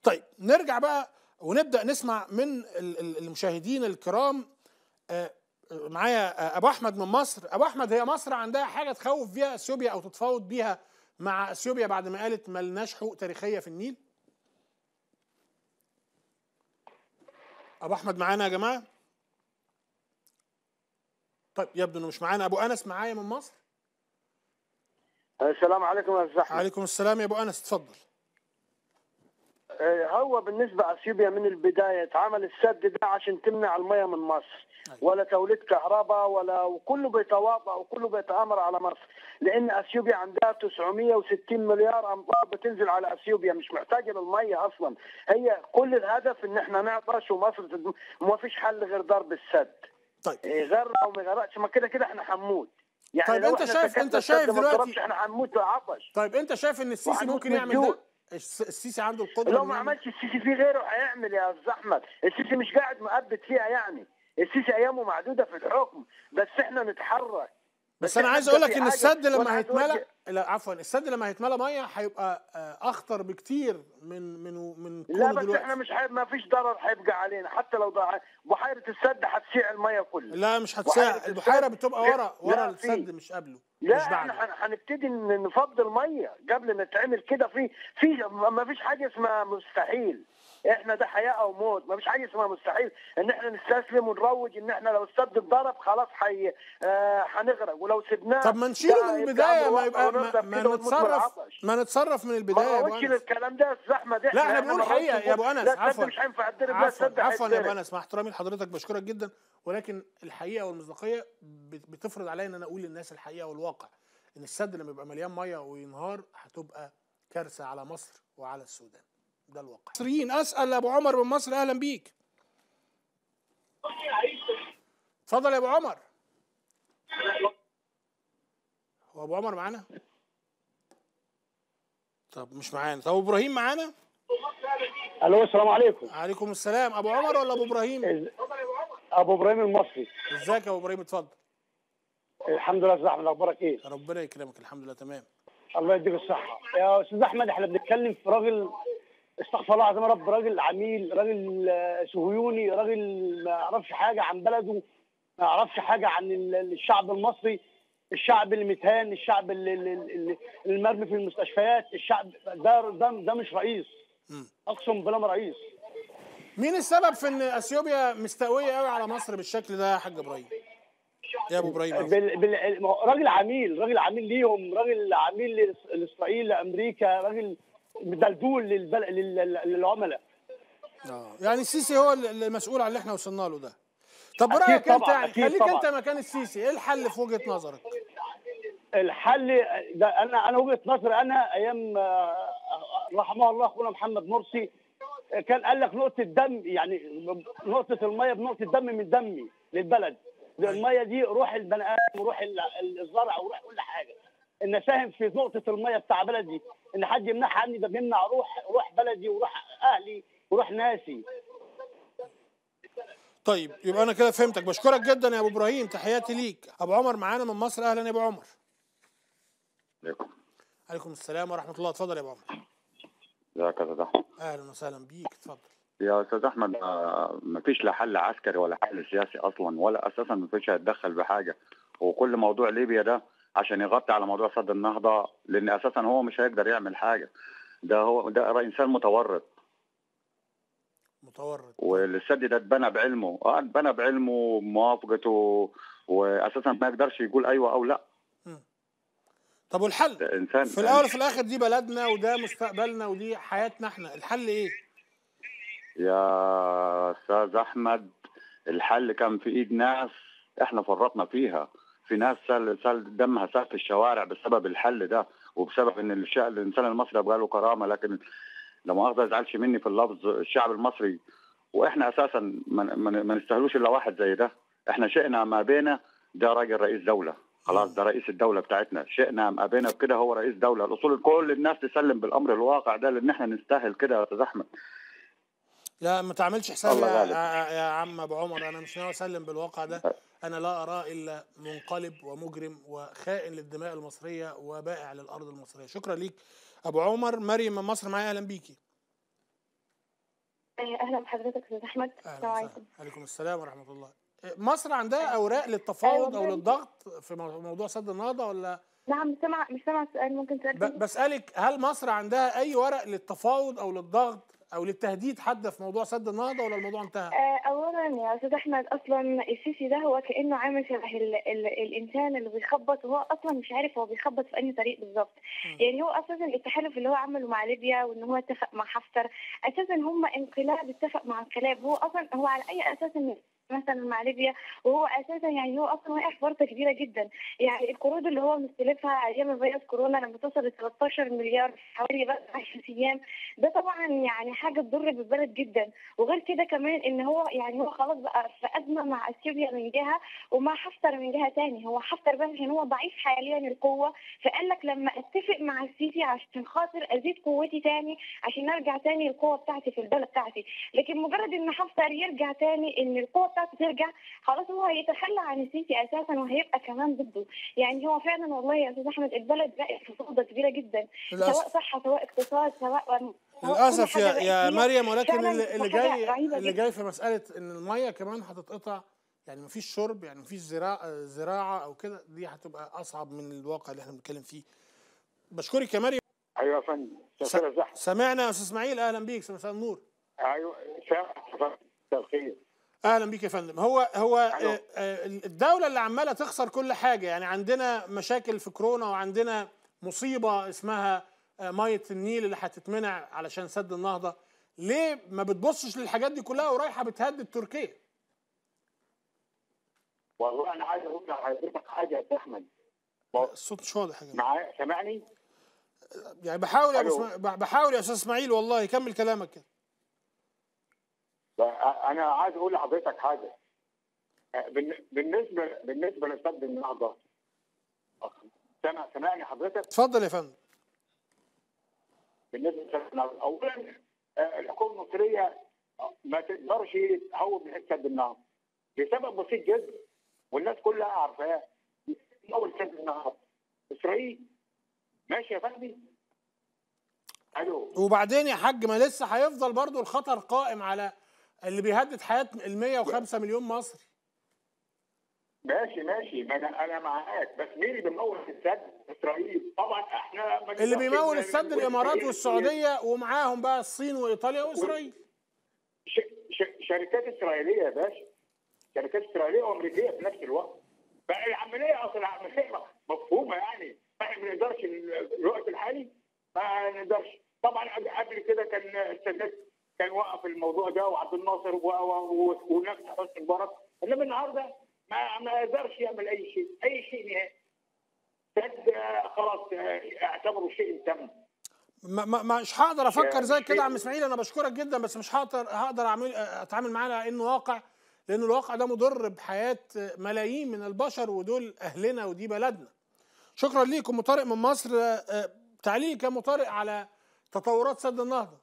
طيب نرجع بقى ونبدا نسمع من ال- ال- المشاهدين الكرام آه، معايا آه، ابو احمد من مصر ابو احمد هي مصر عندها حاجه تخوف بيها اثيوبيا او تتفاوض بيها مع اثيوبيا بعد ما قالت ملناش حقوق تاريخيه في النيل ابو احمد معانا يا جماعه طيب يبدو انه مش معانا ابو انس معايا من مصر السلام عليكم يا استاذ احمد عليكم السلام يا ابو انس اتفضل آه، هو بالنسبه اثيوبيا من البدايه اتعمل السد ده عشان تمنع الميه من مصر ولا توليد كهرباء ولا وكله بيتواضع وكله بيتامر على مصر لان اثيوبيا عندها 960 مليار امطار بتنزل على اثيوبيا مش محتاجه للميه اصلا هي كل الهدف ان احنا نعطش ومصر تد- وما فيش حل غير ضرب السد طيب يغرق او ما يغرقش ما كده كده احنا حنموت يعني طيب لو أنت إحنا شايف- سكتنا أنت السد شايف ما دلوقتي- ضربش احنا هنموت عطش طيب انت شايف ان السيسي وهنموت ممكن من يعمل الجوع. ده الس- السيسي عنده القدره لو إنه ما يعمل- عملش السيسي في غيره هيعمل يا استاذ احمد السيسي مش قاعد مؤبد فيها يعني السيسي ايامه معدوده في الحكم بس احنا نتحرك بس انا إحنا عايز اقول نبدأ لك في ان حاجة السد وأنا لما عايز هيتملى أوجه- لا عفوا السد لما هيتملى ميه هيبقى آه، اخطر بكتير من من من لا كونه بس دلوقتي احنا مش حي... ما فيش ضرر هيبقى علينا حتى لو ضاع بحيره السد هتسيع الميه كلها لا مش بحيرة هتساع السد- البحيره بتبقى ورا لا، ورا في. السد مش قبله لا مش احنا بعده هن- هنبتدي ن- نفضي الميه قبل نتعمل كده في في ما فيش حاجه اسمها مستحيل احنا ده حياه او موت ما فيش حاجه اسمها مستحيل ان احنا نستسلم ونروج ان احنا لو السد اتضرب خلاص حي آه، هنغرق ولو سيبناه طب ما نشيله ده من يبقى البدايه أمر ما واقع يبقى ما, ونفضل ما كده ونموت من نتصرف العطش. ما نتصرف من ما البدايه يا ابو نروجش انس للكلام ده يا استاذ احمد لا احنا إحنا بنقول ما حقيقه نروجش يا ابو نقول انس لا السد عفوا مش هينفع الدرب لا عفوا السد عفوا يا ابو هيتدرب. انس مع احترامي لحضرتك بشكرك جدا ولكن الحقيقه والمصداقيه بت- بتفرض عليا ان انا اقول للناس الحقيقه والواقع ان السد لما يبقى مليان ميه وينهار هتبقى كارثه على مصر وعلى السودان ده الواقع مصريين اسال ابو عمر من مصر اهلا بيك اتفضل يا ابو عمر هو ابو عمر معانا طب مش معانا طب ابراهيم معانا الو السلام عليكم عليكم السلام ابو عمر ولا ابو ابراهيم إز- ابو ابراهيم المصري ازيك يا ابو ابراهيم اتفضل الحمد لله استاذ احمد اخبارك ايه ربنا يكرمك الحمد لله تمام الله يديك الصحه يا استاذ احمد احنا بنتكلم في راجل استغفر الله العظيم يا رب راجل عميل راجل آه، صهيوني راجل ما يعرفش حاجه عن بلده ما يعرفش حاجه عن ال- الشعب المصري الشعب المتهان الشعب اللي- اللي- اللي- المرمي في المستشفيات الشعب ده ده, ده مش رئيس مم. اقسم بالله ما رئيس مين السبب في ان اثيوبيا مستقويه قوي على مصر بالشكل ده يا حاج ابراهيم يا ابو ابراهيم عفوا. بال... بال... ما هو راجل عميل راجل عميل ليهم راجل عميل لإس- لاسرائيل لامريكا راجل دلدول للبل... لل... للعملاء اه يعني السيسي هو اللي المسؤول عن اللي احنا وصلنا له ده طب أكيد برايك انت طبعاً، يعني أكيد خليك طبعاً. انت مكان السيسي ايه الحل في وجهه نظرك الحل ده انا انا وجهه نظري انا ايام آه، رحمه الله اخونا محمد مرسي كان قال لك نقطه دم يعني نقطه الميه بنقطه دم من دمي للبلد الميه دي روح البني ادم وروح ال- الزرع وروح كل حاجه ان اساهم في نقطه الميه بتاع بلدي ان حد يمنعها عني ده بيمنع روح روح بلدي وروح اهلي وروح ناسي طيب يبقى انا كده فهمتك بشكرك جدا يا ابو ابراهيم تحياتي ليك ابو عمر معانا من مصر اهلا يا ابو عمر عليكم عليكم السلام ورحمه الله اتفضل يا ابو عمر ازيك يا استاذ احمد اهلا وسهلا بيك اتفضل يا استاذ احمد آه، مفيش لا حل عسكري ولا حل سياسي اصلا ولا اساسا مفيش هيتدخل بحاجه وكل موضوع ليبيا ده عشان يغطي على موضوع سد النهضه لان اساسا هو مش هيقدر يعمل حاجه ده هو ده انسان متورط متورط والسد ده اتبنى بعلمه اه اتبنى بعلمه وموافقته واساسا ما يقدرش يقول ايوه او لا طب والحل ده انسان في الاول وفي الاخر دي بلدنا وده مستقبلنا ودي حياتنا احنا الحل ايه يا استاذ احمد الحل كان في ايد ناس احنا فرطنا فيها في ناس سال سال دمها سال في الشوارع بسبب الحل ده وبسبب ان الش- الانسان المصري يبقى له كرامه لكن لا مؤاخذه ما يزعلش مني في اللفظ الشعب المصري واحنا اساسا ما, ما, ما نستاهلوش الا واحد زي ده احنا شئنا ما بينا ده راجل رئيس دوله خلاص ده رئيس الدوله بتاعتنا شئنا ما بينا بكده هو رئيس دوله الاصول كل الناس تسلم بالامر الواقع ده لان احنا نستاهل كده يا استاذ احمد لا ما تعملش حساب الله يا, غالب. يا, يا عم ابو عمر انا مش ناوي اسلم بالواقع ده انا لا اراه الا منقلب ومجرم وخائن للدماء المصريه وبائع للارض المصريه شكرا ليك ابو عمر مريم من مصر معايا اهلا بيكي آه، اهلا بحضرتك استاذ احمد اهلا السلام عليكم وسهلا عليكم السلام ورحمه الله مصر عندها اوراق للتفاوض او والله. للضغط في مو- موضوع سد النهضه ولا نعم مش سامع مش سامع السؤال ممكن تسال ب- بسالك هل مصر عندها اي ورق للتفاوض او للضغط او للتهديد حتى في موضوع سد النهضه ولا الموضوع انتهى؟ آه، اولا يا استاذ احمد اصلا السيسي ده هو كانه عامل شبه ال ال الانسان اللي بيخبط وهو اصلا مش عارف هو بيخبط في انهي طريق بالظبط يعني هو اساسا التحالف اللي هو عمله مع ليبيا وان هو اتفق مع حفتر اساسا هم انقلاب اتفق مع انقلاب هو اصلا هو على اي اساس إن مثلا مع ليبيا وهو اساسا يعني هو اصلا واقع في ورطه كبيره جدا يعني القروض اللي هو مستلفها ايام فيروس كورونا لما توصل ل 13 مليار في حوالي بس 10 ايام ده طبعا يعني حاجه تضر بالبلد جدا وغير كده كمان ان هو يعني هو خلاص بقى في ازمه مع اثيوبيا من جهه ومع حفتر من جهه تاني هو حفتر بس عشان هو ضعيف حاليا القوه فقال لك لما اتفق مع السيسي عشان خاطر ازيد قوتي تاني عشان ارجع تاني القوه بتاعتي في البلد بتاعتي لكن مجرد ان حفتر يرجع تاني ان القوه بتاعته ترجع خلاص هو هيتخلى عن السيسي اساسا وهيبقى كمان ضده يعني هو فعلا والله يا استاذ احمد البلد بقت في فوضى كبيره جدا سواء للاسف صحه سواء اقتصاد سواء سواء للاسف كل يا حاجة يا بقت هي مريم ولكن فعلاً اللي, اللي حاجة جاي رهيبة اللي جداً. جاي في مساله ان الميه كمان هتتقطع يعني مفيش شرب يعني مفيش زراعه زراعه او كده دي هتبقى اصعب من الواقع اللي احنا بنتكلم فيه بشكرك يا مريم ايوه يا فندم مساء الزحمه سمعنا يا استاذ اسماعيل اهلا بيك مساء النور ايوه سامع مساء الخير اهلا بيك يا فندم هو هو أيوة. آه، آه، الدوله اللي عماله تخسر كل حاجه يعني عندنا مشاكل في كورونا وعندنا مصيبه اسمها آه، ميه النيل اللي هتتمنع علشان سد النهضه ليه ما بتبصش للحاجات دي كلها ورايحه بتهدد تركيا والله انا عايز اقول لحضرتك حاجه يا احمد الصوت مش واضح يا جماعه معايا سامعني يعني بحاول يا أبو ألو. اسماعيل بحاول يا استاذ اسماعيل والله كمل كلامك كده انا عايز اقول لحضرتك حاجه بالن- بالنسبه بالنسبه لسد النهضه سامع سامعني حضرتك اتفضل يا فندم بالنسبه لسد النهضه اولا آه، الحكومه المصريه ما تقدرش تهون من سد النهضه لسبب بسيط جدا والناس كلها عارفاه اول سد النهضه اسرائيل ماشي يا فندم الو وبعدين يا حاج ما لسه هيفضل برضو الخطر قائم على اللي بيهدد حياه ال 105 مليون مصري ماشي ماشي ما انا انا معاك بس مين اللي بيمول السد؟ اسرائيل طبعا احنا ما اللي نقدرش بيمول ن- السد نقول الامارات إسرائيل. والسعوديه ومعاهم بقى الصين وايطاليا واسرائيل ش... ش... شركات اسرائيليه يا باشا شركات اسرائيليه وامريكيه في نفس الوقت فالعمليه اصلا عمليه مفهومه يعني احنا ما نقدرش ال- الوقت الحالي ما نقدرش طبعا قبل- قبل كده كان السادات كان وقف الموضوع ده وعبد الناصر و- و- و- ونفس حسني مبارك انما النهارده ما ما يقدرش يعمل اي شيء اي شيء نهائي سد آه، خلاص آه، اعتبره شيء تم ما ما مش هقدر افكر زي كده يا عم شيء- اسماعيل انا بشكرك جدا بس مش هقدر هقدر اعمل اتعامل معاه على انه واقع لان الواقع ده مضر بحياه ملايين من البشر ودول اهلنا ودي بلدنا شكرا ليك ام طارق من مصر آه، تعليق يا ام طارق على تطورات سد النهضه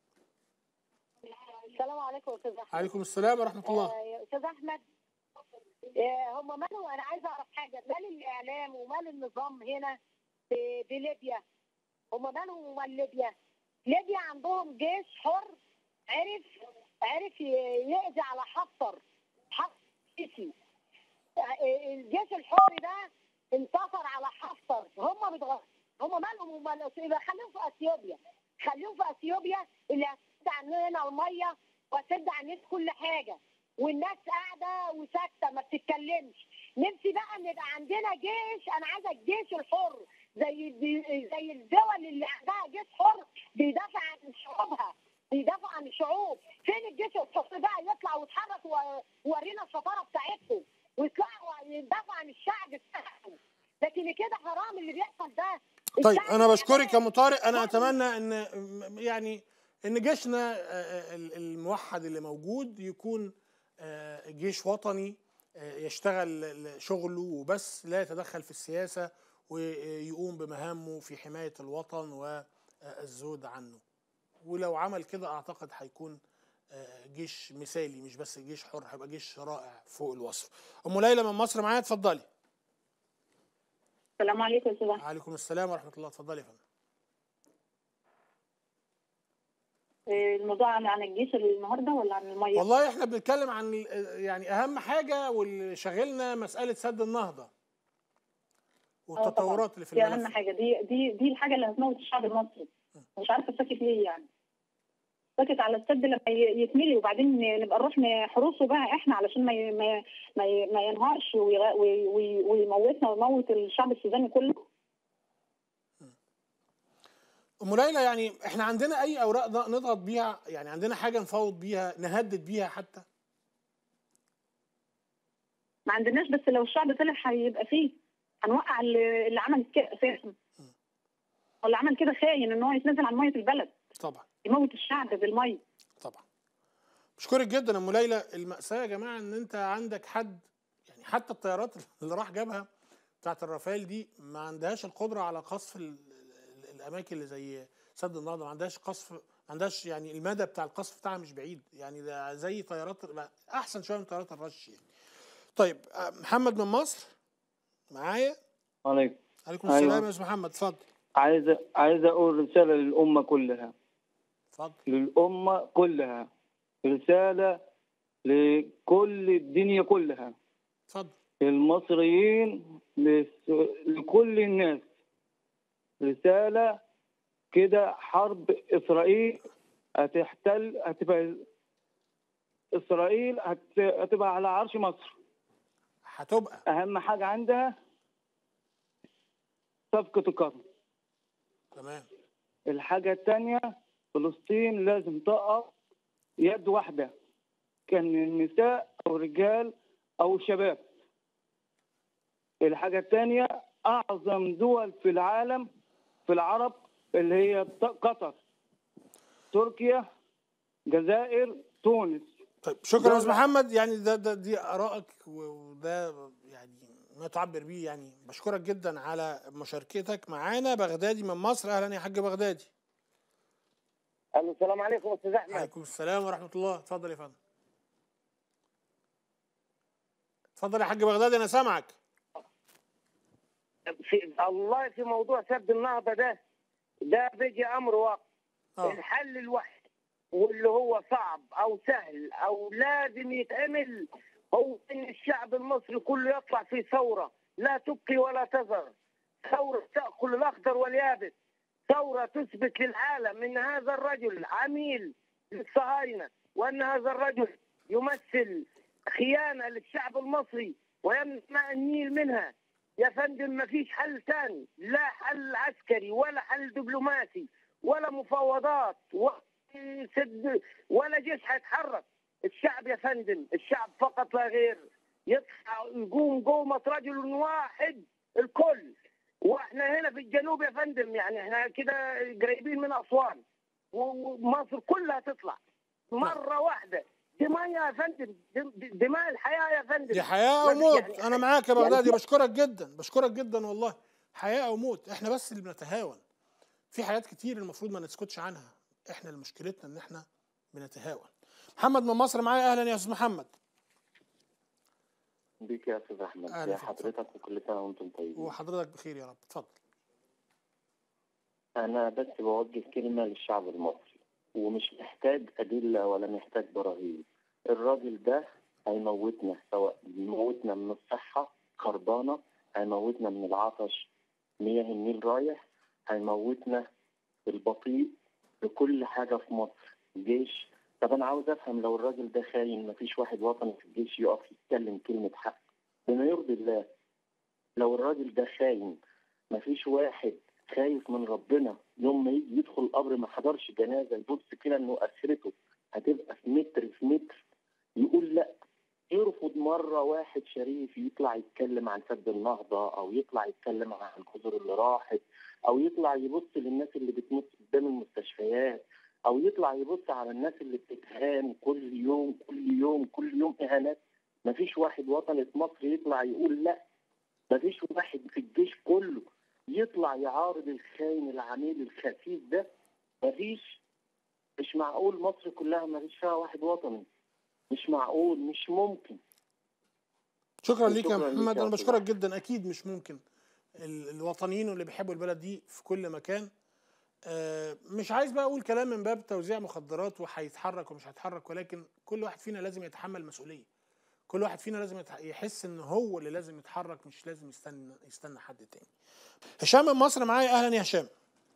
السلام عليكم يا استاذ احمد عليكم السلام ورحمه الله آه، يا استاذ احمد آه، هم مالوا انا عايزه اعرف حاجه مال الاعلام ومال النظام هنا في, في ليبيا هم مالهم ومال ليبيا ليبيا عندهم جيش حر عرف عرف ي- يقضي على حفتر حفتر السيسي آه، الجيش الحر ده انتصر على حفتر هم بيتغ... هم مالهم ومال يبقى خليهم في اثيوبيا خليهم في اثيوبيا اللي هتسد عننا الميه وهتسد عننا كل حاجه والناس قاعده وساكته ما بتتكلمش نفسي بقى ان يبقى عندنا جيش انا عايزه الجيش الحر زي زي الدول اللي عندها جيش حر بيدافع عن شعوبها بيدافع عن الشعوب فين الجيش الحر بقى يطلع ويتحرك و- ويورينا الشطاره بتاعتهم ويطلعوا يدافعوا عن الشعب بتاعهم لكن كده حرام اللي بيحصل ده طيب الشعب انا بشكرك يا ام طارق انا يعني- اتمنى ان يعني ان جيشنا آه، ال- الموحد اللي موجود يكون آه، جيش وطني آه، يشتغل شغله وبس لا يتدخل في السياسه ويقوم بمهامه في حمايه الوطن والزود عنه ولو عمل كده اعتقد هيكون آه، جيش مثالي مش بس جيش حر هيبقى جيش رائع فوق الوصف ام ليلى من مصر معايا اتفضلي السلام عليكم يا استاذ أحمد. عليكم السلام ورحمه الله اتفضلي يا فندم آه، الموضوع عن عن الجيش النهارده ولا عن الميه؟ والله احنا بنتكلم عن ال- يعني اهم حاجه واللي شاغلنا مساله سد النهضه آه والتطورات طبعاً. اللي في دي اهم الملف حاجه دي دي دي الحاجه اللي هتموت الشعب المصري مش عارفه ساكت ليه يعني ساكت على السد لما ي- يتملي وبعدين نبقى نروح نحرسه بقى احنا علشان ما ي- ما ما, ي- ما ينهارش ويغ- وي- وي- ويموتنا ويموت الشعب السوداني كله ام ليلى يعني احنا عندنا اي اوراق ض- نضغط بيها يعني عندنا حاجه نفاوض بيها نهدد بيها حتى ما عندناش بس لو الشعب طلع هيبقى فيه هنوقع اللي اللي عمل كده اساسا واللي عمل كده خاين ان هو يتنازل عن ميه البلد طبعا يموت الشعب بالميه طبعا بشكرك جدا يا ام ليلى المأساة يا جماعة ان انت عندك حد يعني حتى الطيارات اللي راح جابها بتاعت الرافال دي ما عندهاش القدرة على قصف ال- ال- الاماكن اللي زي سد النهضة ما عندهاش قصف ما عندهاش يعني المدى بتاع القصف بتاعها مش بعيد يعني ده زي طيارات احسن شوية من طيارات الرش يعني طيب آه، محمد من مصر معايا عليكم عليكم أيوة. السلام يا استاذ محمد اتفضل عايز عايز اقول رساله للامه كلها اتفضل للامه كلها رساله لكل الدنيا كلها اتفضل المصريين لس- لكل الناس رساله كده حرب اسرائيل هتحتل هتبقى اسرائيل هت- هتبقى على عرش مصر هتبقى اهم حاجه عندها صفقه القرن تمام الحاجة التانية فلسطين لازم تقف يد واحدة كان النساء أو الرجال أو الشباب الحاجة التانية أعظم دول في العالم في العرب اللي هي ط- قطر تركيا جزائر تونس طيب شكرا يا استاذ دولة- محمد يعني ده, ده دي ارائك و- وده يعني ما تعبر بيه يعني بشكرك جدا على مشاركتك معانا بغدادي من مصر اهلا يا حاج بغدادي الو السلام عليكم استاذ احمد عليكم السلام ورحمه الله اتفضل يا فندم اتفضل يا حاج بغدادي انا سامعك في الله في موضوع سد النهضه ده ده بيجي امر واقع اه الحل الوحيد واللي هو صعب او سهل او لازم يتعمل هو ان الشعب المصري كله يطلع في ثوره لا تبقي ولا تذر ثوره تاكل الاخضر واليابس ثوره تثبت للعالم ان هذا الرجل عميل للصهاينه وان هذا الرجل يمثل خيانه للشعب المصري ويمنع النيل منها يا فندم ما فيش حل ثاني لا حل عسكري ولا حل دبلوماسي ولا مفاوضات ولا سد ولا جيش هيتحرك الشعب يا فندم الشعب فقط لا غير يطلع يقوم قومة رجل واحد الكل واحنا هنا في الجنوب يا فندم يعني احنا كده قريبين من اسوان و- ومصر كلها تطلع مرة واحدة دي مية يا فندم دي- دماء الحياة يا فندم دي حياه ما- وموت يعني- انا معاك يا يعني بغدادي في- بشكرك جدا بشكرك جدا والله حياه وموت احنا بس اللي بنتهاون في حاجات كتير المفروض ما نسكتش عنها احنا اللي مشكلتنا ان احنا بنتهاون محمد من مصر معايا اهلا يا استاذ محمد بيك يا استاذ احمد أهلا يا فيك، حضرتك وكل سنه وانتم طيبين وحضرتك بخير يا رب اتفضل انا بس بوجه كلمه للشعب المصري ومش محتاج ادله ولا محتاج براهين الراجل ده هيموتنا سواء يموتنا من الصحه خربانه هيموتنا من العطش مياه النيل رايح هيموتنا بالبطيء بكل حاجه في مصر جيش طب انا عاوز افهم لو الراجل ده خاين مفيش واحد وطني في الجيش يقف يتكلم كلمه حق بما يرضي الله لو الراجل ده خاين مفيش واحد خايف من ربنا يوم ما يجي يدخل القبر ما حضرش جنازه يبص كده انه اخرته هتبقى في متر في متر يقول لا يرفض مرة واحد شريف يطلع يتكلم عن سد النهضة أو يطلع يتكلم عن الجزر اللي راحت أو يطلع يبص للناس اللي بتموت قدام المستشفيات أو يطلع يبص على الناس اللي بتتهان كل يوم كل يوم كل يوم إهانات مفيش واحد وطني في مصر يطلع يقول لا مفيش واحد في الجيش كله يطلع يعارض الخاين العميل الخسيس ده مفيش مش معقول مصر كلها مفيش فيها واحد وطني مش معقول مش ممكن شكرا ليك يا شكراً ليك محمد يا انا أستاذ بشكرك جدا اكيد مش ممكن ال- الوطنيين واللي بيحبوا البلد دي في كل مكان آه، مش عايز بقى اقول كلام من باب توزيع مخدرات وهيتحرك ومش هيتحرك ولكن كل واحد فينا لازم يتحمل مسؤوليه كل واحد فينا لازم يتح- يحس ان هو اللي لازم يتحرك مش لازم يستنى يستنى حد تاني هشام من مصر معايا اهلا يا هشام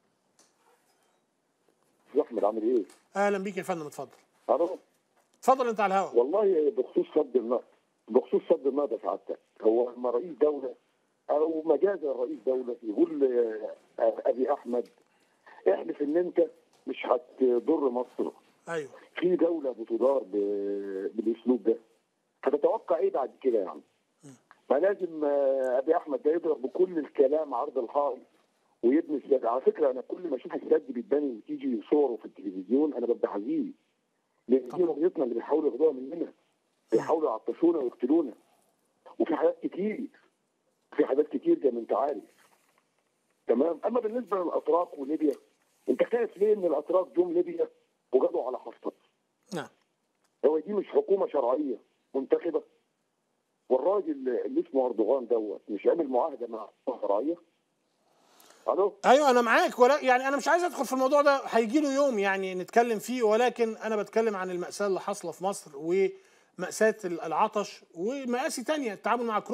يا احمد عامل ايه؟ اهلا بيك يا فندم اتفضل الو اتفضل انت على الهواء والله بخصوص سد النهضه بخصوص سد النهضه سعادتك هو لما رئيس دوله او مجازا رئيس دوله يقول آه، ابي احمد احلف ان انت مش هتضر مصر ايوه في دوله بتدار ب- بالاسلوب ده هتتوقع ايه بعد كده يعني؟ فلازم آه، ابي احمد ده يضرب بكل الكلام عرض الحائط ويبني السد على فكره انا كل ما اشوف السد بيتبني وتيجي صوره في التلفزيون انا ببقى حزين لان دي رؤيتنا اللي بيحاولوا ياخدوها مننا بيحاولوا يعطشونا ويقتلونا وفي حاجات كتير في حاجات كتير زي ما انت عارف تمام اما بالنسبه للاتراك وليبيا انت خايف ليه ان الاتراك جم ليبيا وجابوا على حفتر نعم هو دي مش حكومه شرعيه منتخبه والراجل اللي اسمه اردوغان دوت مش عامل معاهده مع حكومه شرعيه الو ايوه انا معاك ولا يعني انا مش عايز ادخل في الموضوع ده هيجي له يوم يعني نتكلم فيه ولكن انا بتكلم عن المأساة اللي حاصله في مصر ومأساة العطش ومآسي تانية التعامل مع كورونا